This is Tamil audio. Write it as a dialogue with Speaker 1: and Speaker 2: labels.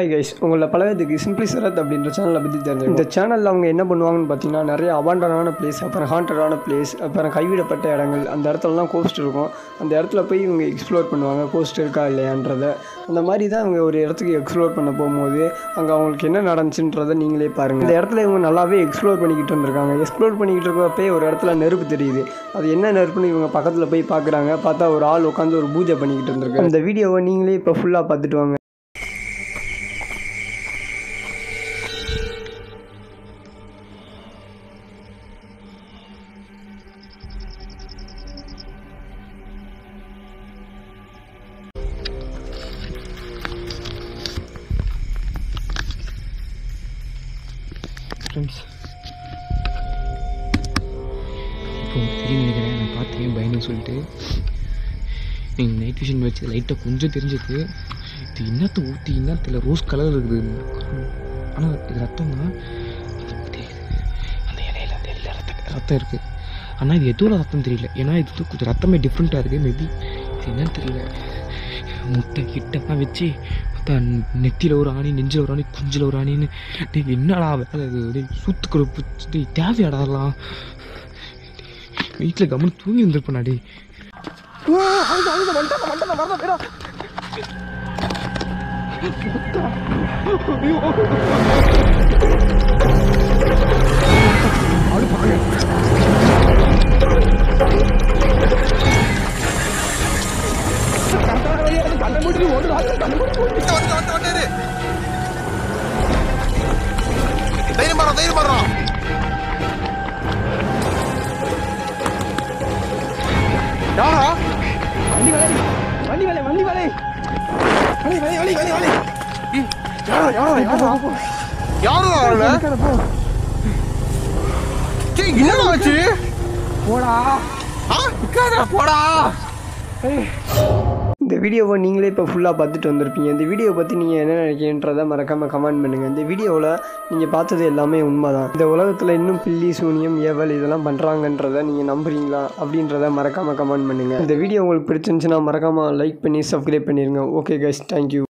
Speaker 1: ஹாய் கைஸ் உங்களை பழகத்துக்கு சிம்பிளி சரத் அப்படின்ற சேனலை பற்றி தெரிஞ்சு இந்த சேனலில் அவங்க என்ன பண்ணுவாங்கன்னு பார்த்தீங்கன்னா நிறைய அபாண்டனான பிளேஸ் அப்புறம் ஹாண்டடான பிளேஸ் அப்புறம் கைவிடப்பட்ட இடங்கள் அந்த இடத்துலலாம் கோஸ்ட் இருக்கும் அந்த இடத்துல போய் இவங்க எக்ஸ்ப்ளோர் பண்ணுவாங்க கோஸ்ட் இருக்கா இல்லையான்றத அந்த மாதிரி தான் அவங்க ஒரு இடத்துக்கு எக்ஸ்ப்ளோர் பண்ண போகும்போது அங்கே அவங்களுக்கு என்ன நடந்துச்சுன்றதை நீங்களே பாருங்கள் இந்த இடத்துல இவங்க நல்லாவே எக்ஸ்ப்ளோர் பண்ணிக்கிட்டு இருந்திருக்காங்க எக்ஸ்ப்ளோர் பண்ணிக்கிட்டு இருக்கப்பே ஒரு இடத்துல நெருப்பு தெரியுது அது என்ன நெருப்புன்னு இவங்க பக்கத்தில் போய் பார்க்குறாங்க பார்த்தா ஒரு ஆள் உட்காந்து ஒரு பூஜை பண்ணிக்கிட்டு இருந்திருக்காங்க அந்த வீடியோவை நீங்களே இப்போ ஃபுல்லாக பார்த்துட்டு வாங்க
Speaker 2: ஃப்ரெண்ட்ஸ் இப்போ தெரியும் நினைக்கிறேன் நான் பார்த்தேன் பயந்து சொல்லிட்டு நீங்கள் நைட் விஷன் வச்சு லைட்டாக கொஞ்சம் தெரிஞ்சது இது இன்னத்தை ஊற்றி இன்னத்தில் ரோஸ் கலர் இருக்குது ஆனால் இது ரத்தம் தான் தெரியுது அந்த இலையில அந்த இலையில ரத்தம் ரத்தம் இருக்குது ஆனால் இது எதுவும் ரத்தம் தெரியல ஏன்னா இது வந்து கொஞ்சம் ரத்தமே டிஃப்ரெண்ட்டாக இருக்குது மேபி இது என்னன்னு தெரியல முட்டை கிட்டெல்லாம் வச்சு பார்த்தா நெத்தியில் ஒரு ஆணி நெஞ்சில் ஒரு ஆணி குஞ்சில் ஒரு ஆணின்னு டேய் என்னடா வேலை இது டேய் சூத்துக்குள்ள பிடிச்சி டேய் தேவையாடாலாம் வீட்டில் கவனம் தூங்கி இருந்திருப்பேன் டேய்
Speaker 3: தைரியம் பாடுறோம் தைரியம் பாடுறோம் யாரா
Speaker 1: வண்டி வலை வண்டி வலை வண்டி வலை
Speaker 3: வலி வலி வலி வலி வலி யாரா யாரா யாரா யாரா அவன டேய் என்னடா ஆச்சு
Speaker 1: போடா
Speaker 3: ஆ நிக்காதடா போடா
Speaker 1: இந்த வீடியோவை நீங்களே இப்போ ஃபுல்லாக பார்த்துட்டு வந்திருப்பீங்க இந்த வீடியோ பற்றி நீங்கள் என்ன நினைக்கிறன்றதை மறக்காமல் கமெண்ட் பண்ணுங்கள் இந்த வீடியோவில் நீங்கள் பார்த்தது எல்லாமே உண்மை தான் இந்த உலகத்தில் இன்னும் பில்லி சூனியம் ஏவல் இதெல்லாம் பண்ணுறாங்கன்றதை நீங்கள் நம்புறீங்களா அப்படின்றத மறக்காமல் கமெண்ட் பண்ணுங்கள் இந்த வீடியோ உங்களுக்கு பிடிச்சிருந்துச்சுன்னா மறக்காமல் லைக் பண்ணி சப்ஸ்கிரைப் பண்ணிடுங்க ஓகே கைஸ் தேங்க்யூ